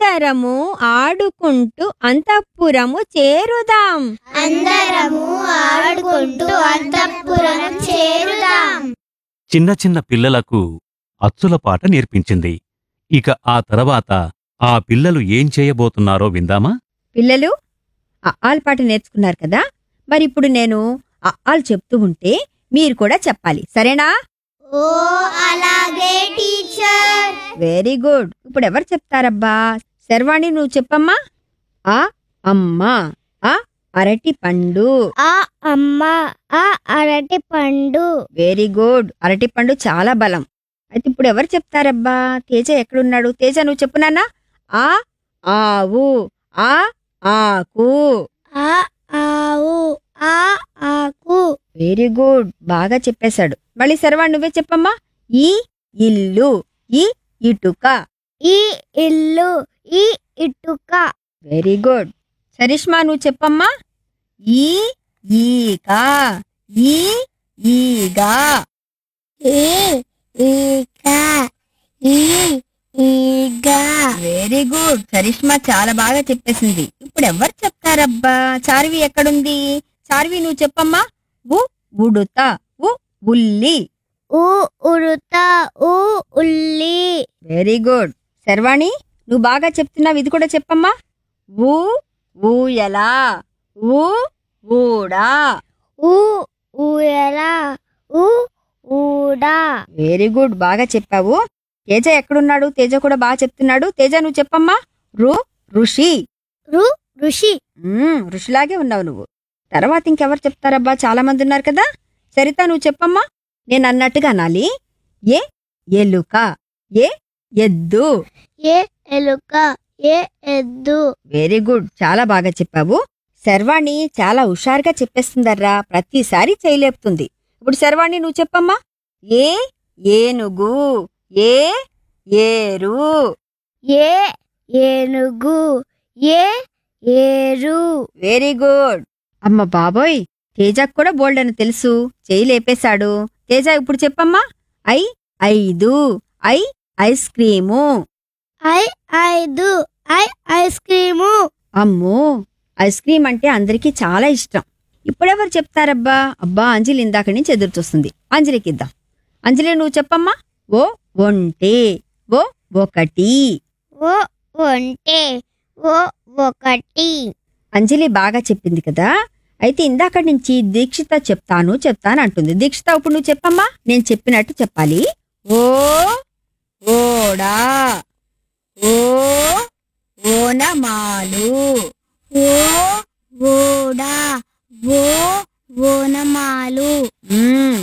అందరము ఆడుకుంటూ అంతఃపురము చేరుదాం అందరము ఆడుకుంటూ అంతఃపురం చేరుదాం చిన్న చిన్న పిల్లలకు అచ్చుల పాట నేర్పించింది ఇక ఆ తర్వాత ఆ పిల్లలు ఏం చేయబోతున్నారో విందామా పిల్లలు అఆల్ పాట నేర్చుకున్నారు కదా మరి ఇప్పుడు నేను అఆల్ చెప్తూ ఉంటే మీరు కూడా చెప్పాలి సరేనా ఓ అలాగే టీచర్ వెరీ గుడ్ ఇప్పుడు ఎవరు చెప్తారబ్బా శర్వాణి నువ్వు చెప్పమ్మా ఆ అమ్మ ఆ అరటి పండు ఆ అమ్మ ఆ అరటి పండు వెరీ గుడ్ అరటి పండు చాలా బలం అయితే ఇప్పుడు ఎవరు చెప్తారబ్బా తేజ ఎక్కడున్నాడు తేజ నువ్వు చెప్పు నాన్న ఆ ఆవు ఆ ఆకు ఆ ఆవు ఆ ఆకు వెరీ గుడ్ బాగా చెప్పేశాడు మళ్ళీ శర్వాణి నువ్వే చెప్పమ్మా ఈ ఇల్లు ఈ ఇటుక ఈ ఇల్లు ఈ ఇటుక వెరీ గుడ్ సరిష్మా నువ్వు చెప్పమ్మా ఈ ఈక ఈ ఈగా ఈ ఈక ఈ ఈగ వెరీ గుడ్ కరిష్మా చాలా బాగా చెప్పేసింది ఇప్పుడు ఎవరు చెప్తారబ్బా చార్వి ఎక్కడుంది చార్వి నువ్వు చెప్పమ్మా ఉ ఉడుత ఉ ఉల్లి ఊ ఉరుత ఊ ఉల్లి వెరీ గుడ్ శర్వాణి నువ్వు బాగా చెప్తున్నావు ఇది కూడా చెప్పమ్మా ఊ ఊయలా ఊ ఊడా ఊ ఊయల ఊ ఊడా వెరీ గుడ్ బాగా చెప్పావు తేజ ఎక్కడున్నాడు తేజ కూడా బాగా చెప్తున్నాడు తేజ నువ్వు చెప్పమ్మా రు ఋషి రు ఋషి మ్మ్, ఋషిలాగే ఉన్నావు నువ్వు తర్వాత ఇంకెవరు చెప్తారబ్బా చాలా మంది ఉన్నారు కదా సరిత నువ్వు చెప్పమ్మా నేను అన్నట్టుగా అనాలి ఏ ఎలుక ఏ ఎద్దు ఏ ఎలుక ఏ ఎద్దు వెరీ గుడ్ చాలా బాగా చెప్పావు శర్వాణి చాలా హుషారుగా చెప్పేస్తుందర్రా ప్రతిసారి చేయలేపుతుంది ఇప్పుడు శర్వాణి నువ్వు చెప్పమ్మా ఏ ఏనుగు ఏ ఏరు ఏ ఏనుగు ఏ ఏరు వెరీ గుడ్ అమ్మ బాబోయ్ తేజకు కూడా బోల్డ్ అని తెలుసు చేయి లేపేశాడు తేజ ఇప్పుడు చెప్పమ్మా ఐ ఐదు ఐ ఐస్ క్రీము ఐ ఐదు ఐ ఐస్ క్రీము అమ్మో ఐస్ క్రీమ్ అంటే అందరికీ చాలా ఇష్టం ఇప్పుడెవరు చెప్తారబ్బా అబ్బా అంజలి ఇందాక నుంచి ఎదురు చూస్తుంది అంజలికి ఇద్దాం అంజలి నువ్వు చెప్పమ్మా ఓ ఒంటే ఓ ఒకటి ఓ ఒంటే ఓ ఒకటి అంజలి బాగా చెప్పింది కదా అయితే ఇందాక నుంచి దీక్షిత చెప్తాను చెప్తాను అంటుంది దీక్షిత ఇప్పుడు నువ్వు చెప్పమ్మా నేను చెప్పినట్టు చెప్పాలి ఓ ఓడా ఓ ఓనమాలు ఓ ఓడా ఓ ఓనమాలు మ్మ్,